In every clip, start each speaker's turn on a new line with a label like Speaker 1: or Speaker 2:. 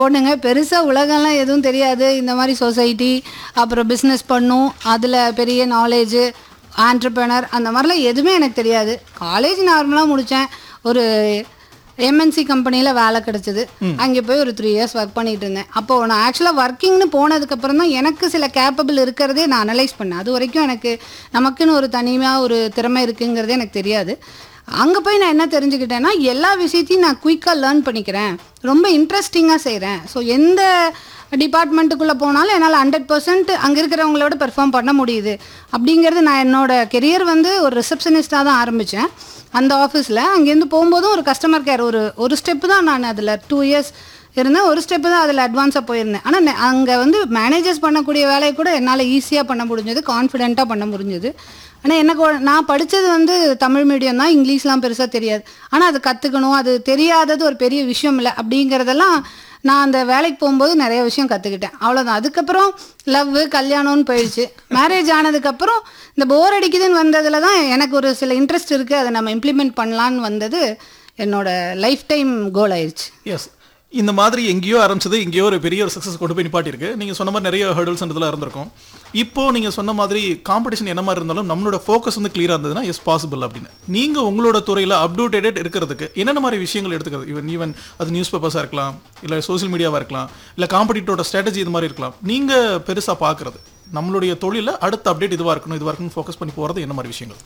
Speaker 1: பொண்ணுங்க பெருசாக உலகம்லாம் எதுவும் தெரியாது இந்த மாதிரி சொசைட்டி அப்புறம் பிஸ்னஸ் பண்ணும் அதில் பெரிய நாலேஜு ஆண்டர்பனர் அந்த மாதிரிலாம் எதுவுமே எனக்கு தெரியாது காலேஜ் நார்மலாக முடித்தேன் ஒரு எம்என்சி கம்பெனியில் வேலை கிடச்சிது அங்கே போய் ஒரு த்ரீ இயர்ஸ் ஒர்க் பண்ணிட்டு இருந்தேன் அப்போ நான் ஆக்சுவலாக ஒர்க்கிங்னு போனதுக்கப்புறம் தான் எனக்கு சில கேப்பபிள் இருக்கிறதே நான் அனலைஸ் பண்ணேன் அது வரைக்கும் எனக்கு நமக்குன்னு ஒரு தனியாக ஒரு திறமை இருக்குங்கிறதே எனக்கு தெரியாது அங்கே போய் நான் என்ன தெரிஞ்சுக்கிட்டேன்னா எல்லா விஷயத்தையும் நான் குயிக்காக லேர்ன் பண்ணிக்கிறேன் ரொம்ப இன்ட்ரெஸ்டிங்காக செய்கிறேன் ஸோ எந்த டிபார்ட்மெண்ட்டுக்குள்ளே போனாலும் என்னால் ஹண்ட்ரட் பர்சன்ட் அங்கே இருக்கிறவங்களோட பெர்ஃபார்ம் பண்ண முடியுது அப்படிங்கிறது நான் என்னோட கெரியர் வந்து ஒரு ரிசப்ஷனிஸ்ட்டாக தான் ஆரம்பித்தேன் அந்த ஆஃபீஸில் அங்கேருந்து போகும்போதும் ஒரு கஸ்டமர் கேர் ஒரு ஒரு ஸ்டெப்பு தான் நான் அதில் டூ இயர்ஸ் இருந்தேன் ஒரு ஸ்டெப்பு தான் அதில் அட்வான்ஸாக போயிருந்தேன் ஆனால் அங்கே வந்து மேனேஜர்ஸ் பண்ணக்கூடிய வேலையை கூட என்னால் ஈஸியாக பண்ண முடிஞ்சது கான்ஃபிடென்ட்டாக பண்ண முடிஞ்சது ஆனால் எனக்கு ஒரு- நான் படித்தது வந்து தமிழ் மீடியம் தான் இங்கிலீஷ்லாம் பெருசாக தெரியாது ஆனால் அது கற்றுக்கணும் அது தெரியாதது ஒரு பெரிய விஷயம் இல்லை அப்படிங்கிறதெல்லாம் நான் அந்த வேலைக்கு போகும்போது நிறைய விஷயம் கற்றுக்கிட்டேன் அவ்வளோதான் அதுக்கப்புறம் லவ் கல்யாணம்னு போயிடுச்சு மேரேஜ் ஆனதுக்கப்புறம் இந்த போர் அடிக்குதுன்னு வந்ததில் தான் எனக்கு ஒரு சில இன்ட்ரெஸ்ட் இருக்குது அதை நம்ம இம்ப்ளிமெண்ட் பண்ணலான்னு வந்தது என்னோட லைஃப் டைம் கோல் ஆயிடுச்சு
Speaker 2: எஸ் இந்த மாதிரி எங்கேயோ ஆரம்பிச்சது எங்கேயோ ஒரு பெரிய ஒரு சக்ஸஸ் கொண்டு போய் நிப்பாட்டிருக்கு நீங்கள் சொன்ன மாதிரி நிறைய ஹர்டல்ஸ் இதெல்லாம் இருந்திருக்கும் இப்போ நீங்கள் சொன்ன மாதிரி காம்படிஷன் என்ன மாதிரி இருந்தாலும் நம்மளோட ஃபோக்கஸ் வந்து கிளியராக இருந்ததுன்னா எஸ் பாசிபிள் அப்படின்னு நீங்கள் உங்களோட துறையில் அப்டேட்டட் இருக்கிறதுக்கு என்னென்ன மாதிரி விஷயங்கள் எடுத்துக்கிறது ஈவன் ஈவன் அது நியூஸ் பேப்பர்ஸாக இருக்கலாம் இல்லை சோஷியல் மீடியாவாக இருக்கலாம் இல்லை காம்படிட்டோட ஸ்ட்ராட்டஜி இது மாதிரி இருக்கலாம் நீங்கள் பெருசாக பார்க்குறது நம்மளுடைய தொழிலில் அடுத்த அப்டேட் இதுவாக இருக்கணும் இதுவாக இருக்கணும் ஃபோக்கஸ் பண்ணி போகிறது என்ன மாதிரி விஷயங்கள்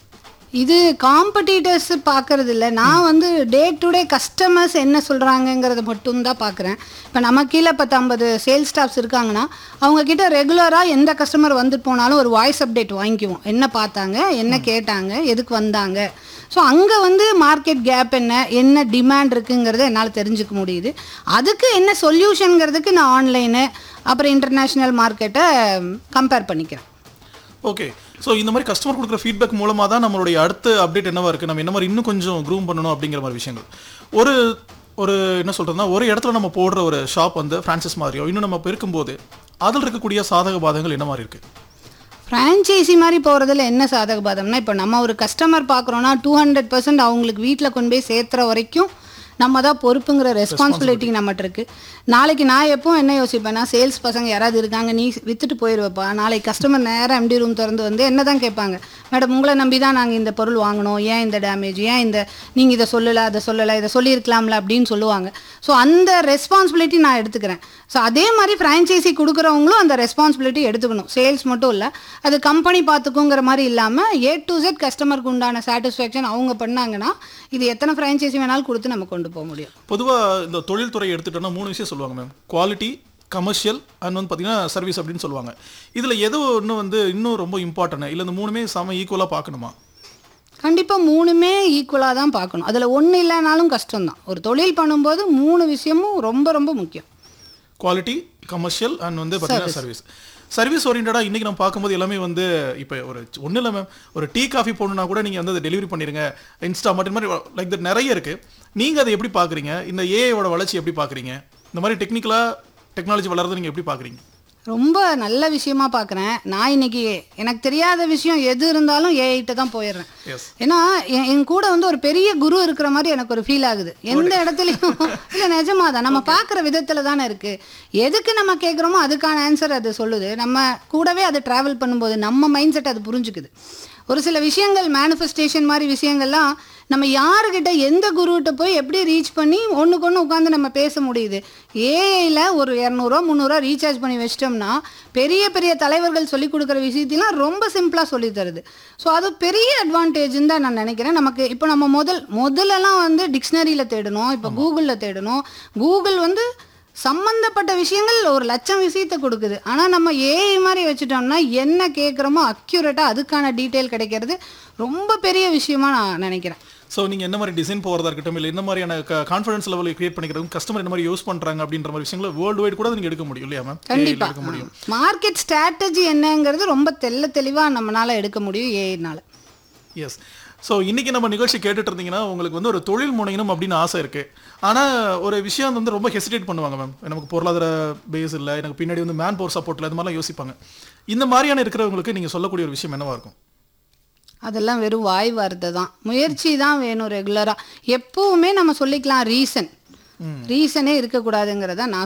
Speaker 1: இது காம்படிட்டர்ஸ் பார்க்கறது இல்லை நான் வந்து டே டு டே கஸ்டமர்ஸ் என்ன சொல்கிறாங்கங்கிறத மட்டும்தான் பார்க்குறேன் இப்போ நம்ம கீழே பத்து ஐம்பது சேல்ஸ் ஸ்டாஃப்ஸ் இருக்காங்கன்னா அவங்க கிட்ட ரெகுலராக எந்த கஸ்டமர் வந்துட்டு போனாலும் ஒரு வாய்ஸ் அப்டேட் வாங்கிக்குவோம் என்ன பார்த்தாங்க என்ன கேட்டாங்க எதுக்கு வந்தாங்க ஸோ அங்கே வந்து மார்க்கெட் கேப் என்ன என்ன டிமாண்ட் இருக்குங்கிறத என்னால் தெரிஞ்சுக்க முடியுது அதுக்கு என்ன சொல்யூஷனுங்கிறதுக்கு நான் ஆன்லைனு அப்புறம் இன்டர்நேஷ்னல் மார்க்கெட்டை கம்பேர் பண்ணிக்கிறேன்
Speaker 2: ஓகே ஸோ இந்த மாதிரி கஸ்டமர் கொடுக்குற ஃபீட்பேக் மூலமாக தான் நம்மளுடைய அடுத்த அப்டேட் என்னவா இருக்குது நம்ம என்ன மாதிரி இன்னும் கொஞ்சம் க்ரூம் பண்ணணும் அப்படிங்கிற மாதிரி விஷயங்கள் ஒரு ஒரு என்ன சொல்கிறதுனா ஒரு இடத்துல நம்ம போடுற ஒரு ஷாப் வந்து ஃப்ரான்சைஸ் மாதிரியோ இன்னும் நம்ம இப்போ இருக்கும்போது அதில் இருக்கக்கூடிய சாதக பாதகங்கள் என்ன மாதிரி இருக்குது
Speaker 1: ஃப்ரான்ச்சைசி மாதிரி போகிறதுல என்ன சாதக பாதம்னா இப்போ நம்ம ஒரு கஸ்டமர் பார்க்குறோன்னா டூ ஹண்ட்ரட் பர்சன்ட் அவங்களுக்கு வீட்டில் கொண்டு போய் சேர்த்துற வரைக்கும் நம்ம தான் பொறுப்புங்கிற ரெஸ்பான்சிபிலிட்டி நம்மகிட்ட இருக்கு நாளைக்கு நான் எப்போ என்ன யோசிப்பேன்னா சேல்ஸ் பசங்க யாராவது இருக்காங்க நீ வித்துட்டு போயிடுவப்பா நாளைக்கு கஸ்டமர் நேராக எம்டி ரூம் திறந்து வந்து என்ன தான் கேட்பாங்க மேடம் உங்களை நம்பி தான் நாங்கள் இந்த பொருள் வாங்கினோம் ஏன் இந்த டேமேஜ் ஏன் இந்த நீங்கள் இதை சொல்லலை அதை சொல்லலை இதை சொல்லியிருக்கலாம்ல அப்படின்னு சொல்லுவாங்க ஸோ அந்த ரெஸ்பான்சிபிலிட்டி நான் எடுத்துக்கிறேன் ஸோ அதே மாதிரி ஃப்ரான்ச்சைசி கொடுக்குறவங்களும் அந்த ரெஸ்பான்சிபிலிட்டி எடுத்துக்கணும் சேல்ஸ் மட்டும் இல்லை அது கம்பெனி பார்த்துக்குங்கிற மாதிரி இல்லாமல் ஏ டு செட் கஸ்டமருக்கு உண்டான சாட்டிஸ்ஃபேக்ஷன் அவங்க பண்ணாங்கன்னா இது எத்தனை ஃப்ரான்ச்சைசி வேணாலும் கொடுத்து நம்ம கொண்டு போக முடியும்
Speaker 2: பொதுவாக இந்த தொழில்துறை எடுத்துட்டோம்னா மூணு விஷயம் சொல்லுவாங்க மேம் குவாலிட்டி கமர்ஷியல் அண்ட் வந்து பார்த்தீங்கன்னா சர்வீஸ் அப்படின்னு சொல்லுவாங்க இதில் எது ஒன்று வந்து இன்னும் ரொம்ப இம்பார்ட்டன்ட் இல்லை இந்த மூணுமே சம ஈக்குவலாக பார்க்கணுமா
Speaker 1: கண்டிப்பாக மூணுமே ஈக்குவலாக தான் பார்க்கணும் அதில் ஒன்று இல்லைனாலும் கஷ்டம்தான் ஒரு தொழில் பண்ணும்போது மூணு விஷயமும் ரொம்ப ரொம்ப முக்கியம்
Speaker 2: குவாலிட்டி கமர்ஷியல் அண்ட் வந்து பார்த்தீங்கன்னா சர்வீஸ் சர்வீஸ் ஓரியன்டாக இன்றைக்கி நம்ம பார்க்கும்போது எல்லாமே வந்து இப்போ ஒரு ஒன்றும் இல்லை மேம் ஒரு டீ காஃபி போடணுன்னா கூட நீங்கள் வந்து அதை டெலிவரி பண்ணிடுங்க இன்ஸ்டா மட்டும் மாதிரி லைக் தட் நிறைய இருக்குது நீங்கள் அதை எப்படி பார்க்குறீங்க இந்த ஏஐயோட வளர்ச்சி எப்படி பார்க்குறீங்க இந்த மாதிரி டெக்னிக்கலாக டெக்னாலஜி வளர்றதை நீங்கள் எப்படி பார்க்குறீங்க
Speaker 1: ரொம்ப நல்ல விஷயமா பார்க்குறேன் நான் இன்னைக்கு எனக்கு தெரியாத விஷயம் எது இருந்தாலும் ஏஐட்ட தான் போயிடுறேன்
Speaker 2: எஸ்
Speaker 1: ஏன்னா என் என் கூட வந்து ஒரு பெரிய குரு இருக்கிற மாதிரி எனக்கு ஒரு ஃபீல் ஆகுது எந்த இடத்துலையும் இல்லை நிஜமா தான் நம்ம பார்க்குற விதத்தில் தானே இருக்கு எதுக்கு நம்ம கேட்குறோமோ அதுக்கான ஆன்சர் அது சொல்லுது நம்ம கூடவே அது ட்ராவல் பண்ணும்போது நம்ம மைண்ட் செட் அது புரிஞ்சுக்குது ஒரு சில விஷயங்கள் மேனிஃபெஸ்டேஷன் மாதிரி விஷயங்கள்லாம் நம்ம யாருக்கிட்ட எந்த குருகிட்ட போய் எப்படி ரீச் பண்ணி ஒன்றுக்கு ஒன்று உட்காந்து நம்ம பேச முடியுது ஏஐயில் ஒரு இரநூறுவா முந்நூறுரூவா ரீசார்ஜ் பண்ணி வச்சிட்டோம்னா பெரிய பெரிய தலைவர்கள் சொல்லி கொடுக்குற விஷயத்தையும் ரொம்ப சிம்பிளாக சொல்லி தருது ஸோ அது பெரிய அட்வான்டேஜ்னு தான் நான் நினைக்கிறேன் நமக்கு இப்போ நம்ம முதல் முதல்லலாம் வந்து டிக்ஷனரியில் தேடணும் இப்போ கூகுளில் தேடணும் கூகுள் வந்து சம்பந்தப்பட்ட விஷயங்கள் ஒரு லட்சம் விஷயத்தை கொடுக்குது ஆனால் நம்ம ஏஐ மாதிரி வச்சுட்டோம்னா என்ன கேட்குறோமோ அக்யூரேட்டாக அதுக்கான டீட்டெயில் கிடைக்கிறது ரொம்ப பெரிய விஷயமா நான் நினைக்கிறேன்
Speaker 2: ஸோ நீங்கள் என்ன மாதிரி டிசைன் போகிறதா இருக்கட்டும் இல்லை என்ன மாதிரியான கான்ஃபிடன்ஸ் லெவலில் கிரியேட் பண்ணிக்கிறது கஸ்டமர் என்ன மாதிரி யூஸ் பண்ணுறாங்க அப்படின்ற மாதிரி விஷயங்களை வேர்ல்டு வைட் கூட நீங்கள் எடுக்க முடியும் இல்லையா மேம்
Speaker 1: கண்டிப்பா
Speaker 2: எடுக்க முடியும்
Speaker 1: மார்க்கெட் ஸ்ட்ராட்டஜி என்னங்கிறது ரொம்ப தெள்ள தெளிவாக நம்மளால எடுக்க முடியும் ஏஐனால
Speaker 2: எஸ் ஸோ இன்னைக்கு நம்ம நிகழ்ச்சி கேட்டுட்டு இருந்தீங்கன்னா உங்களுக்கு வந்து ஒரு தொழில் முனையணும் அப்படின்னு ஆசை இருக்கு ஆனால் ஒரு விஷயம் வந்து ரொம்ப ஹெசிடேட் பண்ணுவாங்க மேம் நமக்கு பொருளாதார பேஸ் இல்லை எனக்கு பின்னாடி வந்து மேன் பவர் சப்போர்ட் இல்லை இது மாதிரிலாம் யோசிப்பாங்க இந்த மாதிரியான இருக்கிறவங்களுக்கு நீங்கள் சொல்லக்கூடிய ஒரு விஷயம் என்னவா இருக்கும்
Speaker 1: அதெல்லாம் வெறும் வாய் வார்த்தை தான் முயற்சி தான் வேணும் ரெகுலராக எப்பவுமே நம்ம சொல்லிக்கலாம் ரீசன் ரீசனே இருக்கக்கூடாதுங்கிறத நான்